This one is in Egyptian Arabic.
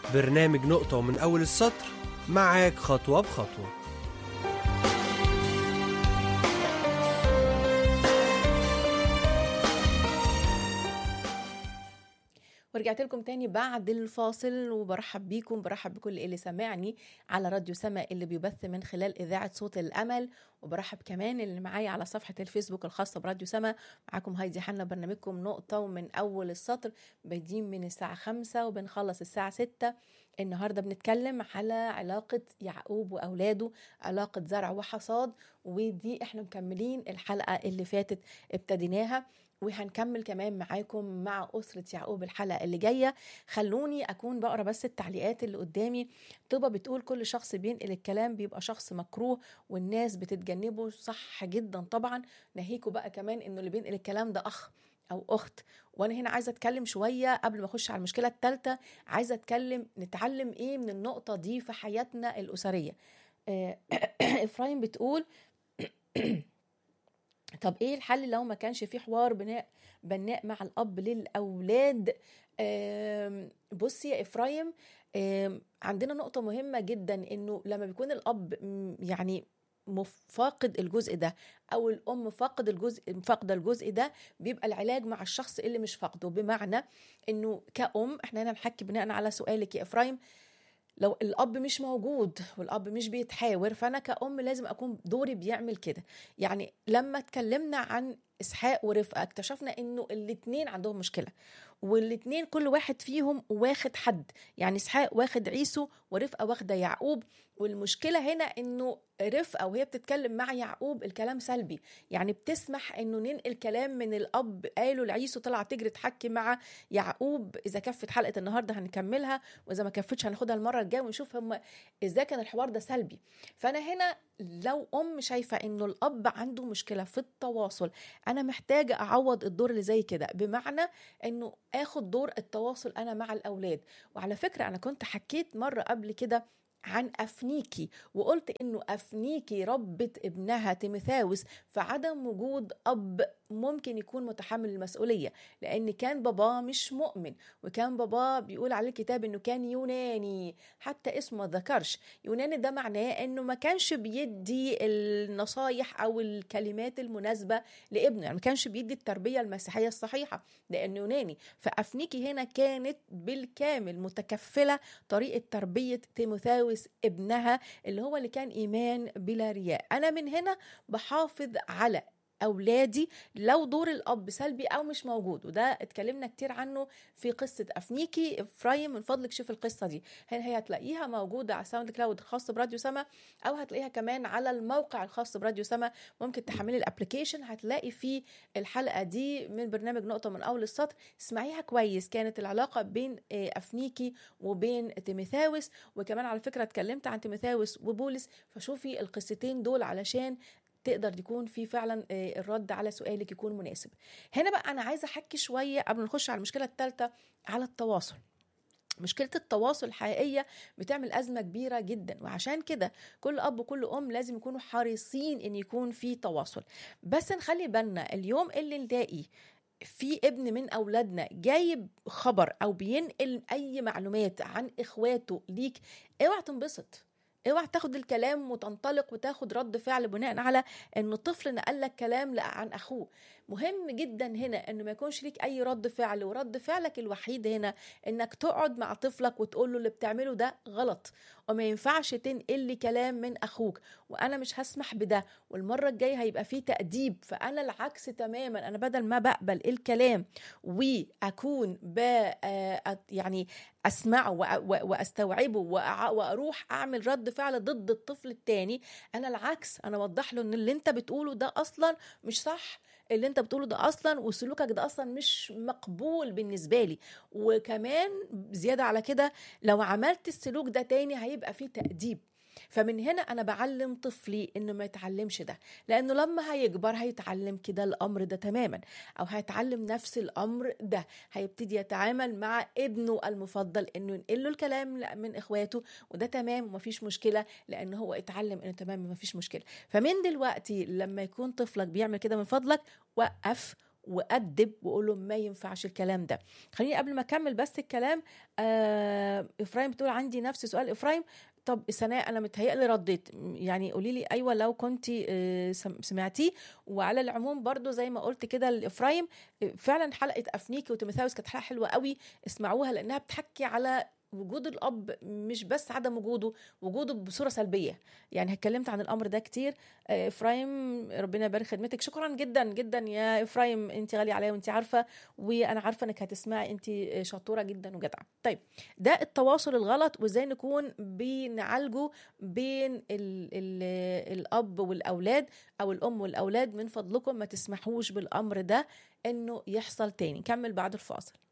برنامج نقطة ومن أول السطر معاك خطوة بخطوة ورجعت لكم تاني بعد الفاصل وبرحب بيكم برحب بكل اللي سمعني على راديو سما اللي بيبث من خلال إذاعة صوت الأمل وبرحب كمان اللي معايا على صفحة الفيسبوك الخاصة براديو سما معاكم هايدي حنا برنامجكم نقطة ومن أول السطر بادين من الساعة خمسة وبنخلص الساعة ستة النهاردة بنتكلم على علاقة يعقوب وأولاده علاقة زرع وحصاد ودي احنا مكملين الحلقة اللي فاتت ابتديناها وهنكمل كمان معاكم مع أسرة يعقوب الحلقة اللي جاية خلوني أكون بقرا بس التعليقات اللي قدامي طبا بتقول كل شخص بينقل الكلام بيبقى شخص مكروه والناس بتتجنبه صح جدا طبعا ناهيكوا بقى كمان إنه اللي بينقل الكلام ده أخ أو أخت وأنا هنا عايزة أتكلم شوية قبل ما أخش على المشكلة الثالثة عايزة أتكلم نتعلم إيه من النقطة دي في حياتنا الأسرية آه، إفرايم بتقول طب ايه الحل لو ما كانش في حوار بناء بناء مع الاب للاولاد آم، بصي يا افرايم آم، عندنا نقطه مهمه جدا انه لما بيكون الاب م، يعني مف- فاقد الجزء ده او الام فاقد الجزء فاقده الجزء ده بيبقى العلاج مع الشخص اللي مش فاقده بمعنى انه كأم احنا هنا نحكي بناء على سؤالك يا افرايم لو الاب مش موجود والاب مش بيتحاور فانا كأم لازم اكون دوري بيعمل كده يعني لما اتكلمنا عن اسحاق ورفقه اكتشفنا انه الاتنين عندهم مشكله والاتنين كل واحد فيهم واخد حد يعني اسحاق واخد عيسو ورفقه واخده يعقوب والمشكله هنا انه رفقه وهي بتتكلم مع يعقوب الكلام سلبي يعني بتسمح انه ننقل كلام من الاب قالوا لعيسو طلع تجري تحكي مع يعقوب اذا كفت حلقه النهارده هنكملها واذا ما كفتش هناخدها المره الجايه ونشوف هم ازاي كان الحوار ده سلبي فانا هنا لو ام شايفه انه الاب عنده مشكله في التواصل انا محتاجه اعوض الدور اللي زي كده بمعنى انه اخد دور التواصل انا مع الاولاد وعلى فكره انا كنت حكيت مره قبل كده عن أفنيكي وقلت إنه أفنيكي ربت ابنها تيموثاوس في عدم وجود أب ممكن يكون متحمل المسؤولية لأن كان باباه مش مؤمن وكان باباه بيقول عليه الكتاب إنه كان يوناني حتى اسمه ما ذكرش يوناني ده معناه إنه ما كانش بيدي النصايح أو الكلمات المناسبة لابنه يعني ما كانش بيدي التربية المسيحية الصحيحة لأنه يوناني فأفنيكي هنا كانت بالكامل متكفلة طريقة تربية تيموثاوس ابنها اللي هو اللي كان إيمان بلا رياء أنا من هنا بحافظ على اولادي لو دور الاب سلبي او مش موجود وده اتكلمنا كتير عنه في قصه افنيكي افرايم من فضلك شوف القصه دي هل هي هتلاقيها موجوده على ساوند كلاود الخاص براديو سما او هتلاقيها كمان على الموقع الخاص براديو سما ممكن تحملي الابلكيشن هتلاقي فيه الحلقه دي من برنامج نقطه من اول السطر اسمعيها كويس كانت العلاقه بين آه، افنيكي وبين تيموثاوس وكمان على فكره اتكلمت عن تيموثاوس وبولس فشوفي القصتين دول علشان تقدر يكون في فعلا آه، الرد على سؤالك يكون مناسب هنا بقى انا عايزه احكي شويه قبل ما نخش على المشكله الثالثه على التواصل مشكلة التواصل الحقيقية بتعمل أزمة كبيرة جدا وعشان كده كل أب وكل أم لازم يكونوا حريصين إن يكون في تواصل بس نخلي بالنا اليوم اللي نلاقي في ابن من أولادنا جايب خبر أو بينقل أي معلومات عن إخواته ليك اوعى تنبسط اوعى تاخد الكلام وتنطلق وتاخد رد فعل بناء على ان طفل نقل لك كلام لا عن اخوه مهم جدا هنا انه ما يكونش ليك اي رد فعل ورد فعلك الوحيد هنا انك تقعد مع طفلك وتقول له اللي بتعمله ده غلط وما ينفعش تنقل لي كلام من اخوك وانا مش هسمح بده والمره الجايه هيبقى فيه تاديب فانا العكس تماما انا بدل ما بقبل الكلام واكون ب آه، يعني اسمعه وأ- وأ- واستوعبه وأع- واروح اعمل رد فعل ضد الطفل التاني انا العكس انا اوضح له ان اللي انت بتقوله ده اصلا مش صح اللي انت بتقوله ده اصلا وسلوكك ده اصلا مش مقبول بالنسبه لي وكمان زياده على كده لو عملت السلوك ده تاني هيبقى فيه تأديب فمن هنا انا بعلم طفلي انه ما يتعلمش ده لانه لما هيكبر هيتعلم كده الامر ده تماما او هيتعلم نفس الامر ده هيبتدي يتعامل مع ابنه المفضل انه ينقل له الكلام من اخواته وده تمام ومفيش مشكله لان هو اتعلم انه تمام مفيش مشكله فمن دلوقتي لما يكون طفلك بيعمل كده من فضلك وقف وادب واقول له ما ينفعش الكلام ده خليني قبل ما اكمل بس الكلام آه افرايم بتقول عندي نفس سؤال افرايم طب سناء انا متهيألي رديت يعني قولي لي ايوه لو كنت سمعتيه وعلى العموم برضو زي ما قلت كده لافرايم فعلا حلقه افنيكي وتيموثاوس كانت حلقه حلوه قوي اسمعوها لانها بتحكي على وجود الاب مش بس عدم وجوده وجوده بصوره سلبيه يعني اتكلمت عن الامر ده كتير افرايم ربنا يبارك خدمتك شكرا جدا جدا يا افرايم انت غاليه عليا وانت عارفه وانا عارفه انك هتسمعي انت شطوره جدا وجدعه طيب ده التواصل الغلط وازاي نكون بنعالجه بين ال ال الاب والاولاد او الام والاولاد من فضلكم ما تسمحوش بالامر ده انه يحصل تاني نكمل بعد الفاصل